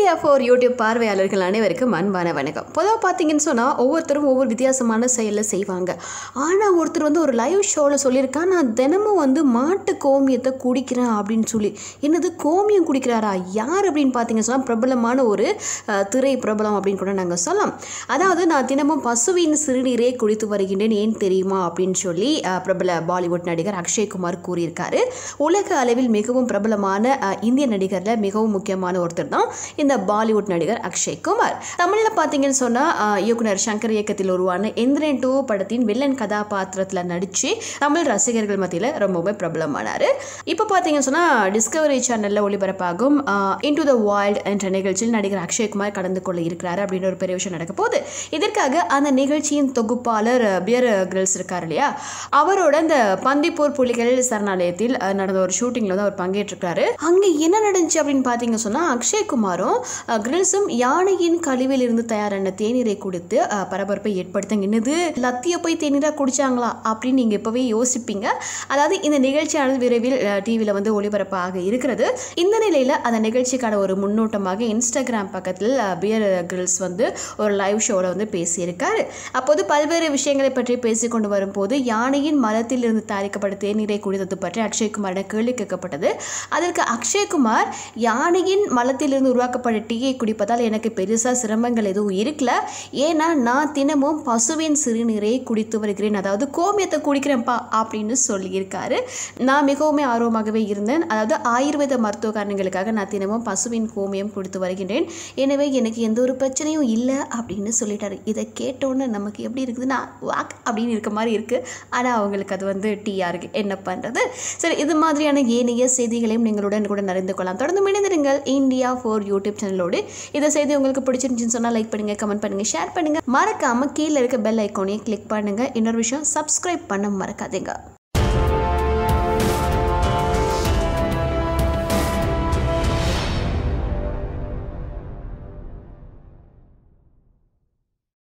India four YouTube பார்வையாளர்கள் அனைவருக்கும் அன்பான வணக்கம் பொதுவாக பார்த்தீங்கன்னு சொன்னால் ஒவ்வொருத்தரும் ஒவ்வொரு வித்தியாசமான செயலில் செய்வாங்க ஆனால் ஒருத்தர் வந்து ஒரு லைவ் ஷோவில் சொல்லியிருக்கா நான் தினமும் வந்து மாட்டு கோமியத்தை குடிக்கிறேன் அப்படின்னு சொல்லி என்னது கோமியம் குடிக்கிறாரா யார் அப்படின்னு பார்த்தீங்கன்னு சொன்னால் பிரபலமான ஒரு அஹ், திரை பிரபலம் அப்படின்னு கூட நாங்கள் சொல்லலாம் அதாவது நான் தினமும் பசுவின் சிறுநீரே குடித்து வருகின்றேன் ஏன் தெரியுமா அப்படின்னு சொல்லி அஹ், பிரபல பாலிவுட் நடிகர் அக்ஷய்குமார் கூறியிருக்காரு உலக அளவில் மிகவும் பிரபலமான அஹ், இந்திய நடிகரில் மிகவும் முக்கியமான ஒருத்தர் தான் இந்த பாலிவுட் நடிகர் அக்ஷய் குமார் தமிழில் பார்த்தீங்கன்னு சொன்னால் இயக்குனர் சங்கர் இயக்கத்தில் உருவான எந்திரன் டூ படத்தின் வில்லன் கதாபாத்திரத்தில் நடித்து தமிழ் ரசிகர்கள் மத்தியில் ரொம்பவே பிரபலமானார் இப்போ பார்த்தீங்கன்னு சொன்னால் டிஸ்கவரி சேனலில் ஒளிபரப்பாகும் இன்டு த வைல்ட் என்ற நிகழ்ச்சியில் நடிகர் அக்ஷய்குமார் கலந்து கொள்ள இருக்கிறாரு அப்படின்னு ஒரு பெரிய விஷயம் நடக்க போகுது இதற்காக அந்த நிகழ்ச்சியின் தொகுப்பாளர் அஹ், பியர் கிரில்ஸ் இருக்கார் இல்லையா அவரோட இந்த பந்திப்பூர் புலிகள் சரணாலயத்தில் அஹ், நடந்த ஒரு ஷூட்டிங்கில் வந்து அவர் பங்கேற்றிருக்காரு அங்கே என்ன நடந்துச்சு அப்படின்னு பார்த்தீங்க சொன்னால் அக்ஷய்குமாரும் அஹ், கிரில்ஸும் யானையின் கழிவில் இருந்து தயாரான தேநீரை குடித்து அஹ், பரபரப்பை ஏற்படுத்தாங்க என்னது லத்திய போய் தேநீராக குடிச்சாங்களா அப்படின்னு நீங்கள் இப்போவே யோசிப்பீங்க அதாவது இந்த நிகழ்ச்சியானது விரைவில் டிவியில் வந்து ஒளிபரப்பாக இருக்கிறது இந்த நிலையில் அந்த நிகழ்ச்சிக்கான ஒரு முன்னோட்டமாக இன்ஸ்டாகிராம் பக்கத்தில் அஹ், பியர் கிரில்ஸ் வந்து ஒரு லைவ் ஷோவில் வந்து பேசியிருக்காரு அப்போது பல்வேறு விஷயங்களை பற்றி பேசிக்கொண்டு வரும்போது யானையின் மலத்தில் இருந்து தயாரிக்கப்பட்ட தேநீரை குடித்தது பற்றி அக்ஷய்குமாரிடம் கேள்வி கேட்கப்பட்டது அதற்கு அக்ஷய்குமார் யானையின் மலத்திலிருந்து உருவாக்கப்பட்ட டீயை குடிப்பதால் எனக்கு பெருசாக சிரமங்கள் எதுவும் இருக்கல ஏன்னா நான் தினமும் பசுவின் சிறுநீரை குடித்து வருகிறேன் அதாவது கோமியத்தை குடிக்கிறேன்ப்பா அப்படின்னு சொல்லியிருக்காரு நான் மிகவும் ஆர்வமாகவே இருந்தேன் அதாவது ஆயுர்வேத மருத்துவ காரணங்களுக்காக நான் தினமும் பசுவின் கோமியம் குடித்து வருகின்றேன் எனவே எனக்கு எந்த ஒரு பிரச்சனையும் இல்லை அப்படின்னு சொல்லிட்டாரு இதை கேட்டோன்னே நமக்கு எப்படி இருக்குதுன்னா வாக் அப்படின்னு இருக்க மாதிரி இருக்குது ஆனால் அவங்களுக்கு அது வந்து டீயாக இருக்குது என்ன பண்ணுறது சரி இது மாதிரியான ஏனைய செய்திகளையும் நீங்களுடன் கூட அறிந்து கொள்ளலாம் தொடர்ந்து இணைந்திருங்கள் இந்தியா ஃபோர் யூடியூப் சேனலோடு இந்த செய்தி உங்களுக்கு பிடிச்சிருந்துச்சுன்னு சொன்னால் லைக் பண்ணுங்கள் கமெண்ட் பண்ணுங்கள் ஷேர் பண்ணுங்கள் மறக்காமல் கீழே இருக்க பெல் ஐக்கானையும் கிளிக் பண்ணுங்கள் இன்னொரு விஷயம் சப்ஸ்கிரைப் பண்ண மறக்காதீங்க